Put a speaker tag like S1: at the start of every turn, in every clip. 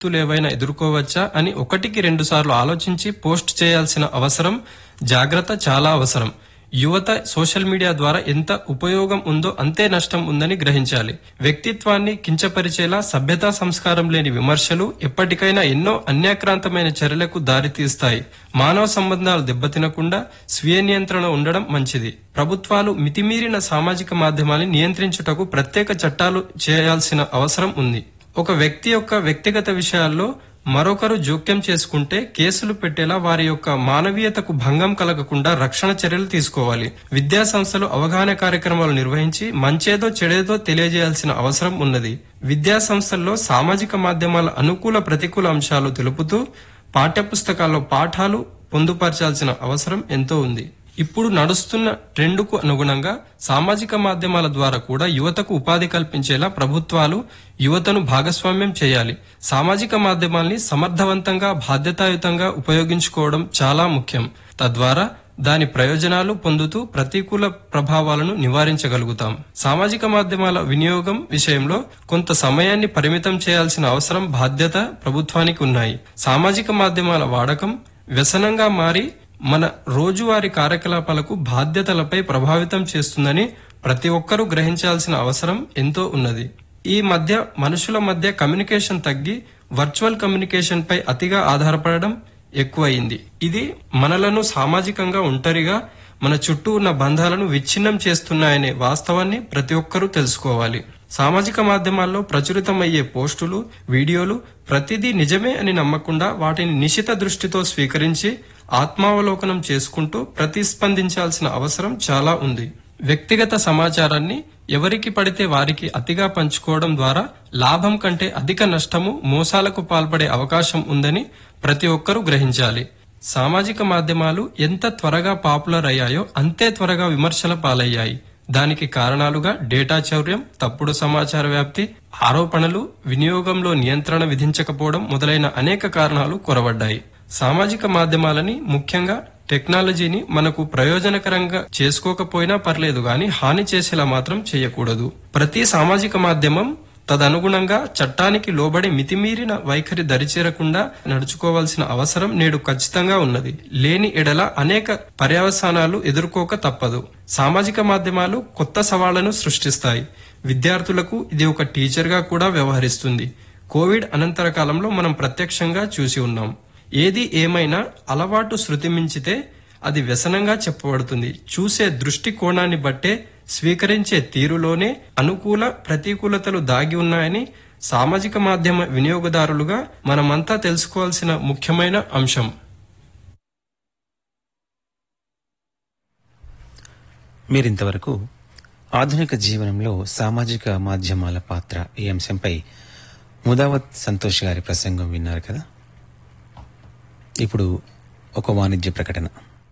S1: పరిస్థితులు ఏవైనా ఎదుర్కోవచ్చా అని ఒకటికి రెండు సార్లు ఆలోచించి పోస్ట్ చేయాల్సిన అవసరం జాగ్రత్త చాలా అవసరం యువత సోషల్ మీడియా ద్వారా ఎంత ఉపయోగం ఉందో అంతే నష్టం ఉందని గ్రహించాలి వ్యక్తిత్వాన్ని కించపరిచేలా సభ్యతా సంస్కారం లేని విమర్శలు ఎప్పటికైనా ఎన్నో అన్యాక్రాంతమైన చర్యలకు దారితీస్తాయి మానవ సంబంధాలు దెబ్బతినకుండా స్వీయ నియంత్రణ ఉండడం మంచిది ప్రభుత్వాలు మితిమీరిన సామాజిక మాధ్యమాన్ని నియంత్రించుటకు ప్రత్యేక చట్టాలు చేయాల్సిన అవసరం ఉంది ఒక వ్యక్తి యొక్క వ్యక్తిగత విషయాల్లో మరొకరు జోక్యం చేసుకుంటే కేసులు పెట్టేలా వారి యొక్క మానవీయతకు భంగం కలగకుండా రక్షణ చర్యలు తీసుకోవాలి విద్యా సంస్థలు అవగాహన కార్యక్రమాలు నిర్వహించి మంచేదో చెడేదో తెలియజేయాల్సిన అవసరం ఉన్నది విద్యా సంస్థల్లో సామాజిక మాధ్యమాల అనుకూల ప్రతికూల అంశాలు తెలుపుతూ పాఠ్యపుస్తకాల్లో పాఠాలు పొందుపరచాల్సిన అవసరం ఎంతో ఉంది ఇప్పుడు నడుస్తున్న ట్రెండుకు అనుగుణంగా సామాజిక మాధ్యమాల ద్వారా కూడా యువతకు ఉపాధి కల్పించేలా ప్రభుత్వాలు యువతను భాగస్వామ్యం చేయాలి సామాజిక మాధ్యమాల్ని సమర్థవంతంగా బాధ్యతాయుతంగా ఉపయోగించుకోవడం చాలా ముఖ్యం తద్వారా దాని ప్రయోజనాలు పొందుతూ ప్రతికూల ప్రభావాలను నివారించగలుగుతాం సామాజిక మాధ్యమాల వినియోగం విషయంలో కొంత సమయాన్ని పరిమితం చేయాల్సిన అవసరం బాధ్యత ప్రభుత్వానికి ఉన్నాయి సామాజిక మాధ్యమాల వాడకం వ్యసనంగా మారి మన రోజువారీ కార్యకలాపాలకు బాధ్యతలపై ప్రభావితం చేస్తుందని ప్రతి ఒక్కరూ గ్రహించాల్సిన అవసరం ఎంతో ఉన్నది ఈ మధ్య మనుషుల మధ్య కమ్యూనికేషన్ తగ్గి వర్చువల్ కమ్యూనికేషన్ పై అతిగా ఆధారపడడం ఎక్కువయింది ఇది మనలను సామాజికంగా ఒంటరిగా మన చుట్టూ ఉన్న బంధాలను విచ్ఛిన్నం చేస్తున్నాయనే వాస్తవాన్ని ప్రతి ఒక్కరూ తెలుసుకోవాలి సామాజిక మాధ్యమాల్లో ప్రచురితమయ్యే పోస్టులు వీడియోలు ప్రతిదీ నిజమే అని నమ్మకుండా వాటిని నిశిత దృష్టితో స్వీకరించి ఆత్మావలోకనం చేసుకుంటూ ప్రతిస్పందించాల్సిన అవసరం చాలా ఉంది వ్యక్తిగత సమాచారాన్ని ఎవరికి పడితే వారికి అతిగా పంచుకోవడం ద్వారా లాభం కంటే అధిక నష్టము మోసాలకు పాల్పడే అవకాశం ఉందని ప్రతి ఒక్కరూ గ్రహించాలి సామాజిక మాధ్యమాలు ఎంత త్వరగా పాపులర్ అయ్యాయో అంతే త్వరగా విమర్శల పాలయ్యాయి దానికి కారణాలుగా డేటా చౌర్యం తప్పుడు సమాచార వ్యాప్తి ఆరోపణలు వినియోగంలో నియంత్రణ విధించకపోవడం మొదలైన అనేక కారణాలు కొరవడ్డాయి సామాజిక మాధ్యమాలని ముఖ్యంగా టెక్నాలజీని మనకు ప్రయోజనకరంగా చేసుకోకపోయినా పర్లేదు గాని హాని చేసేలా మాత్రం చేయకూడదు ప్రతి సామాజిక మాధ్యమం తదనుగుణంగా చట్టానికి లోబడి మితిమీరిన వైఖరి దరిచేరకుండా నడుచుకోవాల్సిన అవసరం నేడు ఖచ్చితంగా ఉన్నది లేని ఎడల అనేక పర్యవసానాలు ఎదుర్కోక తప్పదు సామాజిక మాధ్యమాలు కొత్త సవాళ్లను సృష్టిస్తాయి విద్యార్థులకు ఇది ఒక టీచర్ గా కూడా వ్యవహరిస్తుంది కోవిడ్ అనంతర కాలంలో మనం ప్రత్యక్షంగా చూసి ఉన్నాం ఏది ఏమైనా అలవాటు శృతి మించితే అది వ్యసనంగా చెప్పబడుతుంది చూసే దృష్టి కోణాన్ని బట్టే స్వీకరించే తీరులోనే అనుకూల ప్రతికూలతలు దాగి ఉన్నాయని సామాజిక మాధ్యమ వినియోగదారులుగా మనమంతా తెలుసుకోవాల్సిన ముఖ్యమైన అంశం
S2: మీరింతవరకు ఆధునిక జీవనంలో సామాజిక మాధ్యమాల పాత్ర ఈ అంశంపై ముదావత్ సంతోష్ గారి ప్రసంగం విన్నారు కదా ఇప్పుడు ఒక వాణిజ్య ప్రకటన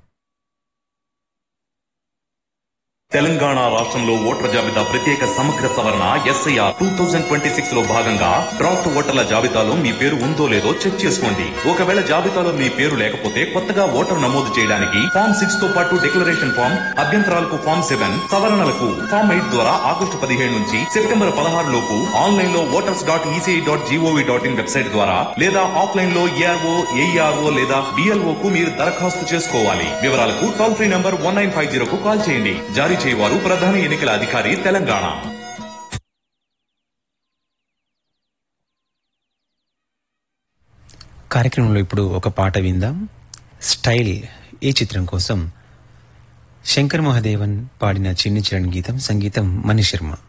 S3: తెలంగాణ రాష్ట్రంలో ఓటర్ల జాబితా ప్రత్యేక సమగ్ర సవరణ SIR two thousand twenty six లో భాగంగా డ్రాఫ్ట్ ఓటర్ల జాబితాలో మీ పేరు ఉందో లేదో చెక్ చేసుకోండి ఒకవేళ జాబితాలో మీ పేరు లేకపోతే కొత్తగా ఓటర్ నమోదు చేయడానికి ఫామ్ సిక్స్ తో పాటు డిక్లరేషన్ ఫామ్ అభ్యంతరాలకు ఫామ్ సెవెన్ సవరణలకు ఫామ్ ఎయిట్ ద్వారా ఆగస్టు పదిహేడు నుంచి సెప్టెంబర్ పదహారు లోపు ఆన్లైన్ లో voters dot ECI dot gov dot in website ద్వారా లేదా ఆఫ్లైన్ లో ఏఆర్ఓ ఏఈఆర్ఓ లేదా బిఎల్ఓ కు మీరు దరఖాస్తు చేసుకోవాలి వివరాలకు toll free number one nine five zero కు కాల్ చేయండి జారీ చేయవారు ప్రధాన ఎన్నికల అధికారి తెలంగాణ
S2: కార్యక్రమంలో ఇప్పుడు ఒక పాట విందాం స్టైల్ ఈ చిత్రం కోసం శంకర్ మహాదేవన్ పాడిన చిన్ని చరణ్ గీతం సంగీతం మణి శర్మ